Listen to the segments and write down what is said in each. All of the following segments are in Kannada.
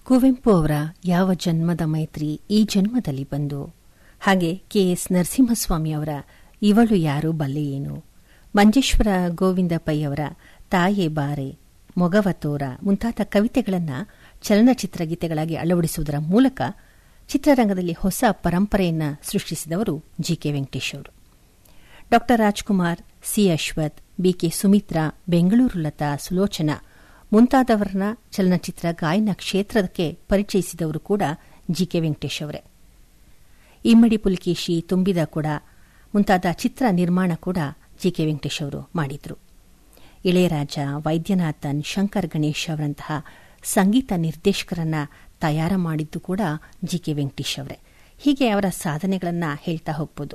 ಕುವೆಂಪು ಅವರ ಯಾವ ಜನ್ಮದ ಮೈತ್ರಿ ಈ ಜನ್ಮದಲ್ಲಿ ಬಂದು ಹಾಗೆ ಕೆ ಎಸ್ ನರಸಿಂಹಸ್ವಾಮಿ ಅವರ ಇವಳು ಯಾರು ಬಲ್ಲೆ ಏನು ಮಂಜೇಶ್ವರ ಗೋವಿಂದ ಪೈ ಅವರ ತಾಯೇ ಬಾರೆ ಮೊಗವ ತೋರ ಮುಂತಾದ ಕವಿತೆಗಳನ್ನು ಚಲನಚಿತ್ರ ಗೀತೆಗಳಾಗಿ ಅಳವಡಿಸುವುದರ ಮೂಲಕ ಚಿತ್ರರಂಗದಲ್ಲಿ ಹೊಸ ಪರಂಪರೆಯನ್ನು ಸೃಷ್ಟಿಸಿದವರು ಜಿ ಕೆ ವೆಂಕಟೇಶ್ ಅವರು ಡಾ ರಾಜ್ಕುಮಾರ್ ಸಿ ಅಶ್ವಥ್ ಬಿಕೆ ಸುಮಿತ್ರಾ ಬೆಂಗಳೂರು ಲತಾ ಸುಲೋಚನಾ ಮುಂತಾದವರನ್ನ ಚಲನಚಿತ್ರ ಗಾಯನ ಕ್ಷೇತ್ರಕ್ಕೆ ಪರಿಚಯಿಸಿದವರು ಕೂಡ ಜಿ ಕೆ ವೆಂಕಟೇಶ್ ಅವರೇ ಇಮ್ಮಡಿ ಪುಲಿಕೇಶಿ ತುಂಬಿದ ಕೂಡ ಮುಂತಾದ ಚಿತ್ರ ನಿರ್ಮಾಣ ಕೂಡ ಜಿ ಕೆ ವೆಂಕಟೇಶ್ ಅವರು ಮಾಡಿದ್ರು ಇಳೆಯರಾಜ ವೈದ್ಯನಾಥನ್ ಶಂಕರ್ ಗಣೇಶ್ ಅವರಂತಹ ಸಂಗೀತ ನಿರ್ದೇಶಕರನ್ನ ತಯಾರ ಮಾಡಿದ್ದು ಕೂಡ ಜಿ ಕೆ ವೆಂಕಟೇಶ್ ಅವರೇ ಹೀಗೆ ಅವರ ಸಾಧನೆಗಳನ್ನು ಹೇಳ್ತಾ ಹೋಗ್ಬೋದು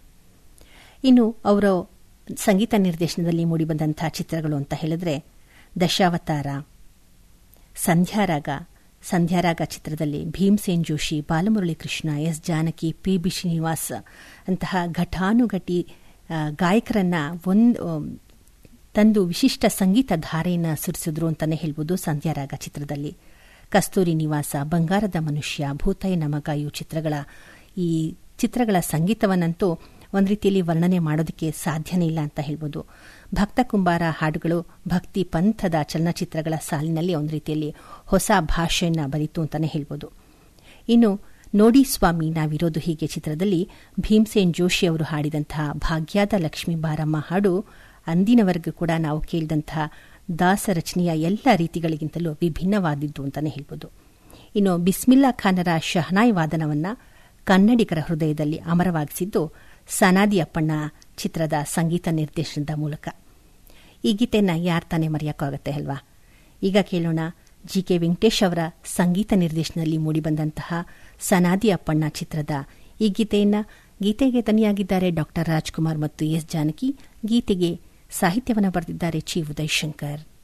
ಇನ್ನು ಅವರ ಸಂಗೀತ ನಿರ್ದೇಶನದಲ್ಲಿ ಮೂಡಿಬಂದಂತಹ ಚಿತ್ರಗಳು ಅಂತ ಹೇಳಿದ್ರೆ ದಶಾವತಾರ ಸಂಧ್ಯಾರಾಗ ಸಂಧ್ಯಾರಾಗ ಚಿತ್ರದಲ್ಲಿ Bhimsen Joshi Balamurali Krishna S Janaki P B Srinivas ಅಂತಹ ಘಟಾನುಘಟಿ ಗಾಯಕರನ್ನ ಒಂದು ತಂದು ವಿಶಿಷ್ಟ ಸಂಗೀತ ಧಾರೆಯನ್ನು ಸುರಿಸಿದ್ರು ಅಂತಾನೆ ಹೇಳ್ಬೋದು ಸಂಧ್ಯಾರಾಗ ಚಿತ್ರದಲ್ಲಿ ಕಸ್ತೂರಿ ನಿವಾಸ ಬಂಗಾರದ ಮನುಷ್ಯ ಭೂತಾಯಿ ನಮಗ ಇವು ಚಿತ್ರಗಳ ಈ ಚಿತ್ರಗಳ ಸಂಗೀತವನ್ನಂತೂ ಒಂದು ರೀತಿಯಲ್ಲಿ ವರ್ಣನೆ ಮಾಡೋದಕ್ಕೆ ಸಾಧ್ಯನೇ ಇಲ್ಲ ಅಂತ ಹೇಳ್ಬೋದು ಭಕ್ತ ಕುಂಬಾರ ಹಾಡುಗಳು ಭಕ್ತಿ ಪಂಥದ ಚಲನಚಿತ್ರಗಳ ಸಾಲಿನಲ್ಲಿ ಒಂದು ರೀತಿಯಲ್ಲಿ ಹೊಸ ಭಾಷೆಯನ್ನು ಬರೀತು ಅಂತಾನೆ ಹೇಳ್ಬೋದು ಇನ್ನು ನೋಡಿ ಸ್ವಾಮಿ ನಾವಿರೋದು ಹೀಗೆ ಚಿತ್ರದಲ್ಲಿ ಭೀಮ್ಸೇನ್ ಜೋಶಿ ಅವರು ಹಾಡಿದಂತಹ ಭಾಗ್ಯಾದ ಲಕ್ಷ್ಮೀ ಬಾರಮ್ಮ ಹಾಡು ಅಂದಿನವರೆಗೂ ಕೂಡ ನಾವು ಕೇಳಿದಂತಹ ದಾಸ ರಚನೆಯ ಎಲ್ಲ ರೀತಿಗಳಿಗಿಂತಲೂ ವಿಭಿನ್ನವಾದಿದ್ದು ಅಂತಾನೆ ಹೇಳ್ಬೋದು ಇನ್ನು ಬಿಸ್ಮಿಲ್ಲಾ ಖಾನರ ಶಹನಾಯ್ ವಾದನವನ್ನ ಕನ್ನಡಿಗರ ಹೃದಯದಲ್ಲಿ ಅಮರವಾಗಿಸಿದ್ದು ಸನಾದಿ ಅಪ್ಪಣ್ಣ ಚಿತ್ರದ ಸಂಗೀತ ನಿರ್ದೇಶನದ ಮೂಲಕ ಈ ಗೀತೆಯನ್ನು ಯಾರು ತಾನೇ ಮರೆಯೋಕ್ಕಾಗತ್ತೆ ಅಲ್ವಾ ಈಗ ಕೇಳೋಣ ಜಿ ಕೆ ವೆಂಕಟೇಶ್ ಅವರ ಸಂಗೀತ ನಿರ್ದೇಶನದಲ್ಲಿ ಮೂಡಿಬಂದಂತಹ ಸನಾದಿ ಅಪ್ಪಣ್ಣ ಚಿತ್ರದ ಈ ಗೀತೆಯನ್ನು ಗೀತೆಗೆ ತನಿಯಾಗಿದ್ದಾರೆ ಡಾಕ್ಟರ್ ರಾಜ್ಕುಮಾರ್ ಮತ್ತು ಎಸ್ ಜಾನಕಿ ಗೀತೆಗೆ ಸಾಹಿತ್ಯವನ್ನು ಬರೆದಿದ್ದಾರೆ ಚಿ ಉದಯ್ ಶಂಕರ್